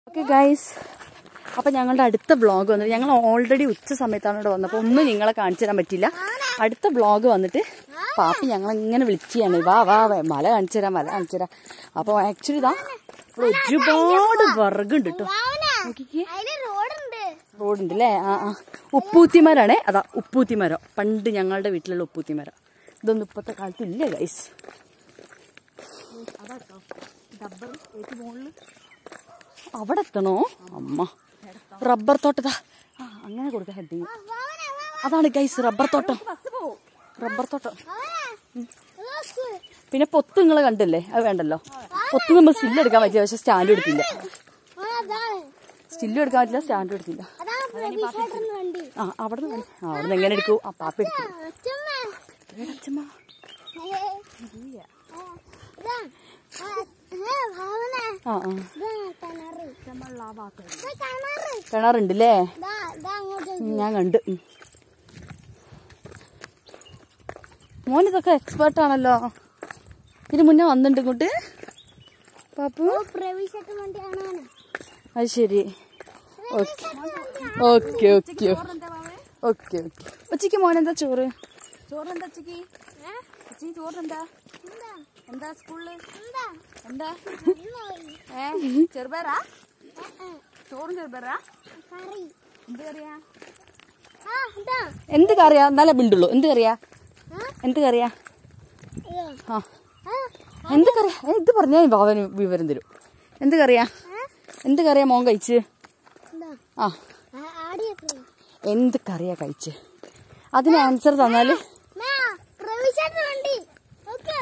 Okay guys അപ്പൊ ഞങ്ങളുടെ അടുത്ത വ്ളോഗ് വന്നിട്ട് ഞങ്ങൾ ഓൾറെഡി ഉച്ച സമയത്താണ് ഇവിടെ വന്നത് അപ്പൊ ഒന്നും നിങ്ങളെ കാണിച്ചു തരാൻ പറ്റില്ല അടുത്ത വ്ളോഗ് വന്നിട്ട് പാപ്പി ഞങ്ങൾ ഇങ്ങനെ വിളിക്കുകയാണ് വാ വാ വാ, മല കാണിച്ചു തരാം മല കാണിച്ചു തരാം അപ്പൊ ആക്ച്വലി ഇതാ ഇവിടെ ഒരുപാട് വിറകുണ്ട് കേട്ടോ നോക്കിക്കേ അതിന് റോഡുണ്ട് റോഡുണ്ട് അല്ലേ ആ ആ ഉപ്പൂത്തിമരാണേ അതാ ഉപ്പൂത്തിമരം പണ്ട് ഞങ്ങളുടെ വീട്ടിലുള്ള ഉപ്പൂത്തിമരം ഇതൊന്നും ഇപ്പോഴത്തെ കാലത്ത് ഇല്ല ഗൈസ് അവിടെ എത്തണോ അമ്മ റബ്ബർ തോട്ടത്താ ആ അങ്ങനെ കൊടുക്ക ഹെഡിങ് അതാണ് ഗൈസ് റബ്ബർ തോട്ടം റബ്ബർ തോട്ടം പിന്നെ പൊത്ത് നിങ്ങൾ കണ്ടില്ലേ അത് വേണ്ടല്ലോ പൊത്ത് നമ്മൾ സ്റ്റില്ല് എടുക്കാൻ പറ്റില്ല പക്ഷെ സ്റ്റാൻഡ് എടുത്തില്ല സ്റ്റില്ലും എടുക്കാൻ പറ്റില്ല സ്റ്റാൻഡ് എടുത്തില്ല അതാണ് പ്രതീക്ഷേട്ടൻ വണ്ടി ആ അവിടെ നിന്ന് ആ അവിടെ നിന്ന് എങ്ങനെ എടുക്കൂ ആ പാപ്പ എടുക്കൂ അച്ഛമ്മ എവിടെ അച്ഛമ്മ ഇതാ ആ, ഏ, ഭാവന ആ ആ ഇതാ കിണറ് ഇതാ കിണറ് കിണറുണ്ട് അല്ലേ ഇതാ ഇതാ അങ്ങോട്ട് ഉം, ഞാൻ കണ്ട് ഉം. മോൻ ഇതൊക്കെ എക്സ്പേർട്ട് ആണല്ലോ ഇതിന് മുന്നേ വന്നിട്ടുണ്ട് ഇങ്ങോട്ട് പാപ്പു പ്രവേശിച്ചിട്ട് വണ്ടി കാണാനാ അത് ശരി okay okay okay okay okay ഉച്ചയ്ക്ക് മോൻ എന്താ ചോറ് ചോറെന്താ ഉച്ചക്ക് ഉച്ചക്ക് ചോറെന്താ എന്താ സ്കൂളില് എന്താ ഏ ചെറുപേറാ ചോറും ചെറുപേറാ കറി എന്ത് കറിയാ ആ ഇതാ എന്ത് കറിയാ എന്നാലേ ബിൽഡുള്ളൂ എന്ത് കറിയാ എന്ത് കറിയാ അയ്യോ ആ ആ എന്ത് കറിയാ ഏ, ഇത് പറഞ്ഞാൽ ഭാവന് വിവരം തരും എന്ത് കറിയാ എന്ത് കറിയാ മോൻ കഴിച്ച് ഇതാ ആ ആ- ആടിയൊക്കെ എന്ത് കറിയാ കഴിച്ച് അതിന് ആൻസർ തന്നാല് മാ പ്രവേശിച്ചിട്ട് വണ്ടി ഓക്കെ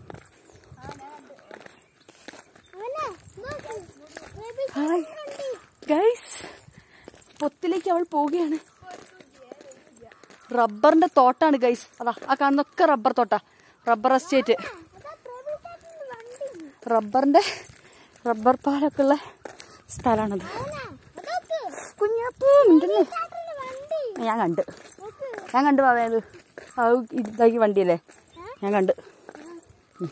അവനെ നോക്ക് ഹായ് വണ്ടി ഗൈസ് പൊത്തിലേക്ക് അവൾ പോവുകയാണ് റബ്ബറിന്റെ തോട്ടാണ് ഗൈസ് അതാ ആ കാണുന്നൊക്കെ റബ്ബർ തോട്ടാ റബ്ബർ എസ്റ്റേറ്റ് അതാ പ്രവേശിച്ചിട്ട് വണ്ടി റബ്ബറിന്റെ റബ്ബർ പാലൊക്കെ ഉള്ള സ്ഥലമാണത് അവനെ അതൊക്കെ കുഞ്ഞാപ്പൂ മിണ്ടുന്നു ചേട്ടന്റെ വണ്ടി ഞാൻ കണ്ട് ഓക്കെ ഞാൻ കണ്ടു പറയാത് ആ ഇതാക്കി വണ്ടിയല്ലേ ഞാൻ കണ്ട് ഉം.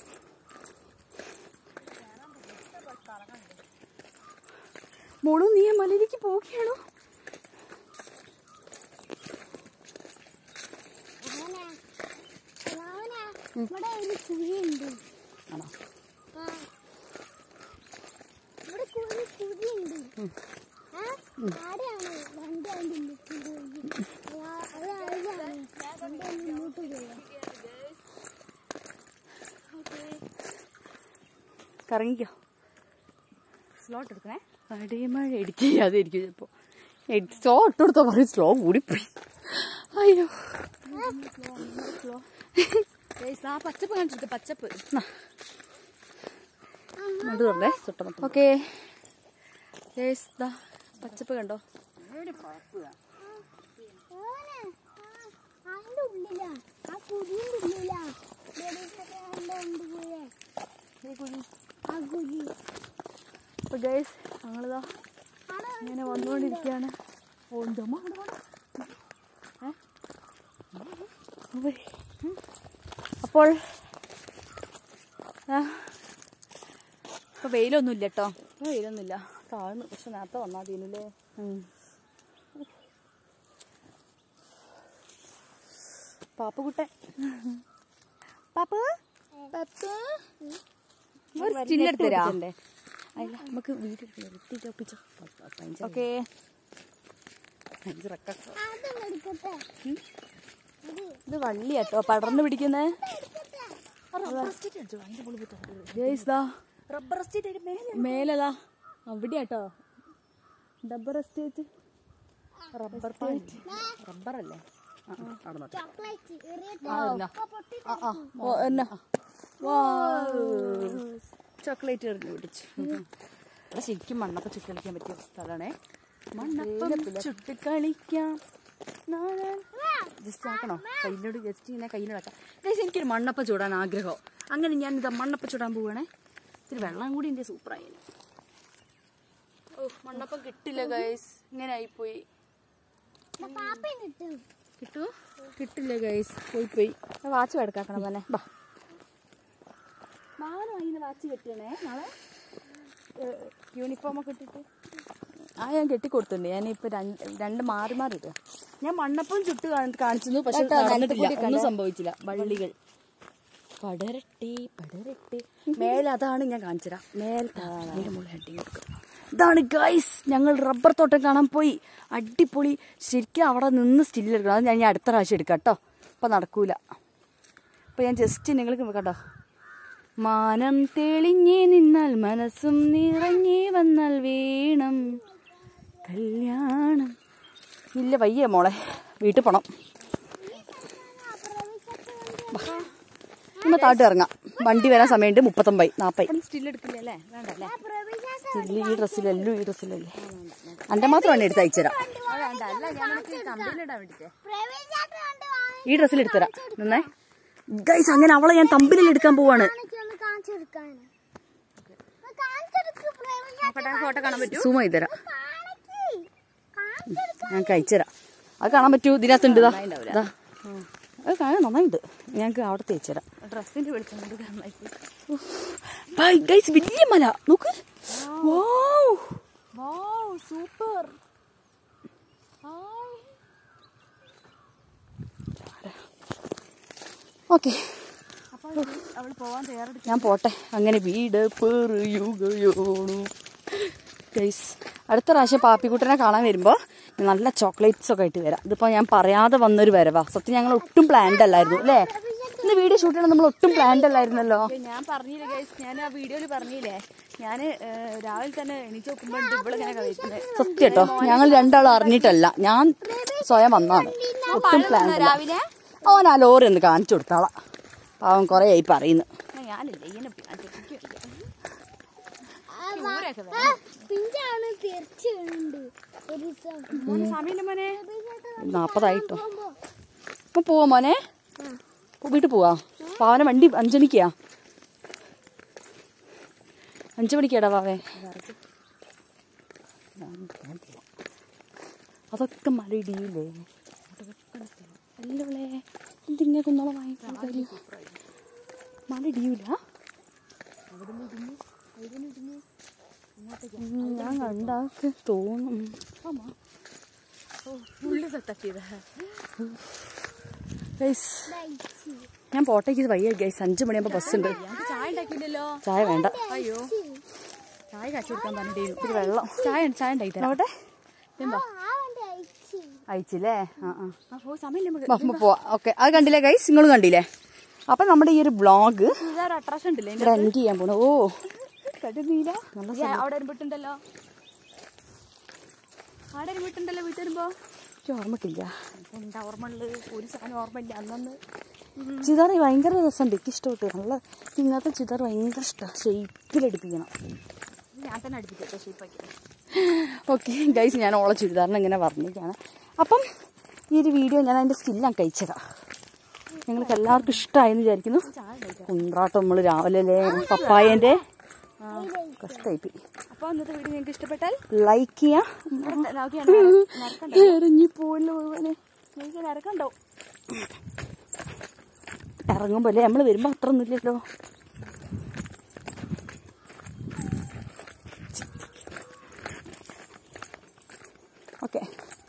മോളു നീ ആ മലയിലേക്ക് പോവുകയാണോ അവനെ അവനെ ഇവിടെ ഒരു കുഴിയുണ്ട് ആണോ ആ ഇവിടെ കുഴി കുഴിയുണ്ട് ആ ആടെയാണ് വണ്ടി അതിന്റെ മുട്ടിൽ പോയി അത് അഴകാണ് വണ്ടി അതിന്റെ മുന്നോട്ട് പോയി കറങ്ങിക്കോ സ്ലോട്ട് എടുക്കണേ അടിമഴ എഡിറ്റ് ചെയ്യാതെ ഇരിക്കും ചിലപ്പോ സ്ലോ ഇട്ടെടുത്തോ പറയും സ്ലോ കൂടിപ്പോയി അയ്യോ ആ പച്ചപ്പ് കാണിച്ചിട്ട് പച്ചപ്പ് അത് പറഞ്ഞേ ഓക്കെ പച്ചപ്പ് കണ്ടോ അവനെ അതിന്റെ ഉള്ളിലാ ആ കുഴിന്റെ ഉള്ളിലാ ഡെഡിക്കേറ്റഡ് ഉണ്ട് കുഴി ആ കുഴി അപ്പൊ ഗൈസ് ഞങ്ങളിതാ ഇങ്ങനെ വന്നുകൊണ്ടിരിക്കുകയാണ് ഓ എന്തമ്മ അപ്പോൾ ആ, ഇപ്പൊ വെയിലൊന്നും ഇല്ല കേട്ടോ ഇപ്പൊ വെയിലൊന്നുമില്ല താഴ്ന്നു പക്ഷെ നേരത്തെ വന്നാ തീനല്ലേ പാപ്പുകുട്ടൻ പാപ്പു പാപ്പു ഒരു സ്റ്റില്ലെടുത്ത് തരാ അല്ല നമുക്ക് വീഡിയോ എടുത്തിട്ട് ഒപ്പിച്ചോ ഓക്കെ അതൊന്നും എടുക്കട്ടെ ഇത് വള്ളിയാട്ടോ പടർന്ന് പിടിക്കുന്നേ റബ്ബർ എസ്റ്റേറ്റ് മേലെ മേലതാ അവിടെയാട്ടോ rubber estate rubber plant rubber അല്ലേ ചോക്ലേറ്റ് ആ, എന്നാ. പൊട്ടി ആ ആ ഓ എന്നാ ചോക്ലേറ്റ് എറിഞ്ഞു പിടിച്ചു ഇവിടെ ശരിക്കും മണ്ണപ്പം ചുട്ട് കളിക്കാൻ പറ്റിയ സ്ഥലമാണേ മണ്ണപ്പം ചുട്ട് കളിക്കാം ജസ്റ്റ് ആക്കണോ കയ്യിലോട് ജസ്റ്റ് ഇങ്ങനെ കയ്യിലോടാക്കാം ഗൈസ് എനിക്കൊരു മണ്ണപ്പം ചൂടാൻ ആഗ്രഹം അങ്ങനെ ഞാൻ ഇതാ മണ്ണപ്പം ചൂടാൻ പോവുകയാണേ ഇത്തിരി വെള്ളം കൂടി എൻ്റെ സൂപ്പറായി ഓ മണ്ണപ്പം കിട്ടില്ല ഗൈസ് ഇങ്ങനെ ആയിപ്പോയി പാപ്പയും കിട്ടും കിട്ടുമോ കിട്ടില്ല ഗൈസ് പോയി പോയി വാച്ച് എടുക്കാക്കണം തന്നെ ബാ ഭാവന വാങ്ങിയ വാച്ച് കിട്ടണേ നാളെ യൂണിഫോം ഒക്കെ ഇട്ടിട്ട് ആ ഞാൻ കെട്ടിക്കൊടുത്തിട്ടുണ്ട് ഞാനിപ്പോ രണ്ട് രണ്ട് മാറി മാറി ഇടുക ഞാൻ മണ്ണപ്പം ചുട്ട് കാണി- കാണിച്ചിരുന്നു പക്ഷെ കേട്ടോ, നടന്നിട്ടില്ല നിലത്ത് ഒന്നും സംഭവിച്ചില്ല വള്ളികൾ പടരട്ടെ പടരട്ടെ മേലെ അതാണ് ഞാൻ കാണിച്ചുതരാം മേലെ അതിന്റെ മുകളിൽ ഹെഡിങ് കൊടുക്കുക ഇതാണ് ഗൈസ് ഞങ്ങൾ റബ്ബർ തോട്ടം കാണാൻ പോയി അടിപൊളി ശരിക്കും അവിടെ നിന്ന് സ്റ്റിൽ എടുക്കണം അത് ഞാൻ ഇനി അടുത്ത പ്രാവശ്യം എടുക്കാം കേട്ടോ ഇപ്പം നടക്കൂല അപ്പം ഞാൻ ജസ്റ്റ് നിങ്ങൾക്ക് കേട്ടോ മാനം തെളിഞ്ഞേ നിന്നാൽ മനസ്സും നിറഞ്ഞേ വന്നാൽ വേണം കല്യാണം ഇല്ല വയ്യ മോളെ വീട്ടിൽ പോണം ഇന്ന് താട്ട് ഇറങ്ങാം വണ്ടി വരാൻ സമയമുണ്ട് മുപ്പത്തൊമ്പത് നാൽപ്പത് സ്റ്റിൽ എടുക്കില്ല അല്ലേ വേണ്ട അല്ലേ ഇല്ല ഈ ഡ്രസ്സിലല്ലോ ഈ ഡ്രസ്സിലല്ലേ എൻ്റെ മാത്രമാണ് എടുത്ത് അയച്ചുതരാം വേണ്ട അല്ല ഞാൻ നിനക്ക് കമ്പനിയിടാൻ വേണ്ടിട്ടേ പ്രവേശാട്ട് കണ്ട് വാങ്ങി ഈ ഡ്രസ്സിൽ എടുത്തുതരാം നിന്നേ ഗൈസ് അങ്ങനെ അവളെ ഞാൻ തമ്പിലിൽ എടുക്കാൻ പോവാണ് ഒന്ന് കാണിച്ചെടുക്കാൻ കാണിച്ചെടുക്ക് പ്രവേശാട്ട് ഫോട്ടോ കാണാൻ പറ്റും സൂമ ചെയ്തുതരാം കാണിക്ക് കാണിച്ചെടുക്ക ഞാൻ കഴിച്ചുതരാം അത് കാണാൻ പറ്റൂ ഇതിനകത്തുണ്ട് ഇതാ ഇതാ. അത് കാണാൻ നന്നായിട്ടുണ്ട് ഞങ്ങൾക്ക് അവിടെ തേച്ചുതരാം ഡ്രസ്സിന്റെ വെളിച്ചം കൊണ്ട് നന്നായിട്ട് ബൈ ഗൈസ് വലിയ മല നോക്ക് വൗ. വൗ സൂപ്പർ ഓക്കെ അപ്പൊ അവൾ പോവാൻ തയ്യാറെടുക്കും ഞാൻ പോട്ടെ അങ്ങനെ വീട് പെറിയുകയോണു ഗൈസ് അടുത്ത പ്രാവശ്യം പാപ്പിക്കുട്ടനെ കാണാൻ വരുമ്പോൾ നല്ല ചോക്ലേറ്റ്സ് ഒക്കെ ആയിട്ട് വരാം ഇതിപ്പോൾ ഞാൻ പറയാതെ വന്നൊരു വരവാ സത്യം ഞങ്ങൾ ഒട്ടും പ്ലാൻഡ് അല്ലായിരുന്നു അല്ലേ ഇന്ന് വീഡിയോ ഷൂട്ട് ചെയ്യണം നമ്മൾ ഒട്ടും പ്ലാൻഡ് അല്ലായിരുന്നല്ലോ ഞാൻ പറഞ്ഞില്ലേ ഗൈസ് ഞാൻ ആ വീഡിയോയിൽ പറഞ്ഞില്ലേ ഞാൻ രാവിലെ തന്നെ എണീച്ച് നോക്കുമ്പോൾ ഉണ്ട് ഇവളിങ്ങനെ കഴിക്കുന്നത് സത്യം കേട്ടോ ഞങ്ങൾ രണ്ടാളും അറിഞ്ഞിട്ടല്ല ഞാൻ സ്വയം വന്നാണ് ഒട്ടും പ്ലാൻ രാവിലെ അവൻ ആ ലോറി ഒന്ന് കാണിച്ചു കൊടുത്താളാ പാവൻ കുറേ ആയി പറയുന്നു ഞാനില്ല ഇങ്ങനെ പിഞ്ചാണ് തെറിച്ച് വീണുണ്ട് ഒരു ദിവസം മോനെ സമയം മോനെ നാപ്പതായിട്ടോ അപ്പൊ പോവാ മോനെ പോ- വീട്ടിൽ പോവാ പാവനെ വണ്ടി അഞ്ചണിക്കാ അഞ്ചു മണിക്കാടാ പാവേ അതൊക്കെ മഴ ഇടിയില്ലേ അല്ലേ എന്തിങ്ങനെ കുന്നോളം വാങ്ങിക്കാൻ കാര്യം മഴ ഇടിയൂല ഉം, ഞാൻ കണ്ടാക്ക് തോന്നും ഉള്ളി തട്ടിയതാ ഗൈസ് ഞാൻ പോട്ടേക്ക് ഇത് വയ്യ ഗൈസ് അഞ്ചു മണിയാകുമ്പോൾ ബസ് ഉണ്ട് ഞങ്ങൾക്ക് ചായ ഉണ്ടാക്കിയില്ലല്ലോ ചായ വേണ്ട അയ്യോ ചായ കാച്ചു കൊടുക്കാൻ പറഞ്ഞിട്ടേ ഇത്തിരി വെള്ളം ചായ ചായ ഉണ്ടായിട്ട് നോട്ടെ ആ വണ്ടി അയച്ചു അയച്ചില്ലേ ആ ആ ആ പോ സമയമില്ല നമുക്ക് വാ, നമുക്ക് പോവാം ഓക്കെ അത് കണ്ടില്ലേ ഗൈസ് നിങ്ങളും കണ്ടില്ലേ അപ്പൊ നമ്മുടെ ഈ ഒരു ബ്ലോഗ് ഇതൊരു അട്രാക്ഷൻ ഉണ്ടല്ലേ ഇവിടെ എൻഡ് ചെയ്യാൻ പോണു ഓ കടുന്നീല അവിടെ ഒരു വീട്ടുണ്ടല്ലോ അവിടെ ഒരു വീട്ടുണ്ടല്ലോ വീട്ടിൽ വരുമ്പോ എനിക്ക് ഓർമ്മക്കില്ല എന്താ ഓർമ്മ ഉള്ളത് ഒരു സാധനം ഓർമ്മയില്ല അന്നന്ന് ചിതാർ ഭയങ്കര രസമുണ്ട് എനിക്ക് ഇഷ്ടപ്പെട്ടു നല്ല ഇങ്ങനത്തെ ചിതാർ ഭയങ്കര ഇഷ്ടമാണ് ഷെയ്പ്പിലടിപ്പിക്കണം ഞാൻ തന്നെ അടുപ്പിക്കട്ടെ ഷേപ്പാക്കി ഓക്കെ ഗൈസ് ഞാൻ ഓളെ ചുരിദാറിന് ഇങ്ങനെ പറഞ്ഞിരിക്കുകയാണ് അപ്പം ഈ ഒരു വീഡിയോ ഞാൻ അതിൻ്റെ സ്കില്ല് ഞാൻ കഴിച്ചതാ നിങ്ങൾക്ക് എല്ലാവർക്കും ഇഷ്ടമായെന്ന് വിചാരിക്കുന്നു കുന്ത്രാട്ടം നമ്മൾ രാവിലെ അല്ലേ പപ്പായൻ്റെ കഷ്ടമായിപ്പോയി അപ്പൊ ഇന്നത്തെ വീഡിയോ നിങ്ങൾക്ക് ഇഷ്ടപ്പെട്ടാൽ ലൈക്ക് ചെയ്യാം ഇറങ്ങി പോയല്ലോ മുഴുവനെ നിങ്ങൾക്ക് നരക്കണ്ടോ ഇറങ്ങുമ്പോൾ അല്ലേ നമ്മൾ വരുമ്പോൾ അത്ര ഒന്നുമില്ലല്ലോ ഓക്കെ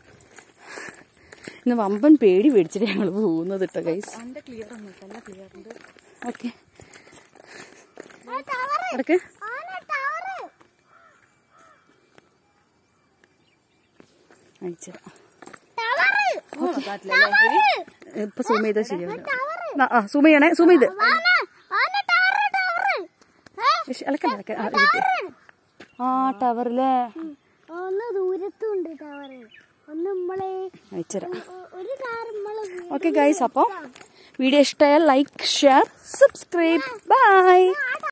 ഇന്ന് വമ്പൻ പേടി പേടിച്ചിട്ട് ഞങ്ങൾ പോകുന്നത് കേട്ടോ ഗൈസ് എന്റെ ക്ലിയർ ഒന്നും നല്ല ക്ലിയർ ഉണ്ട് ഓക്കെ അടക്ക് അയച്ചുതരാം ഇപ്പൊ സൂം ചെയ്താൽ ശരിയാവില്ല ആ സൂം ചെയ്യണേ സൂം ചെയ്ത് ഇഷ്, അലക്കണ്ട അലക്ക ആ, ഇത് കിട്ടി. ആ ടവറിലെ ഒന്ന് ദൂരത്തുണ്ട് ടവറ് ഒന്ന് നമ്മളെ അയച്ചുതരാം ഒ- ഒരു ടവർ നമ്മളെ ഓക്കെ ഗൈസ് അപ്പോൾ വീഡിയോ ഇഷ്ടമായാൽ ലൈക്ക് ഷെയർ സബ്സ്ക്രൈബ് ബൈ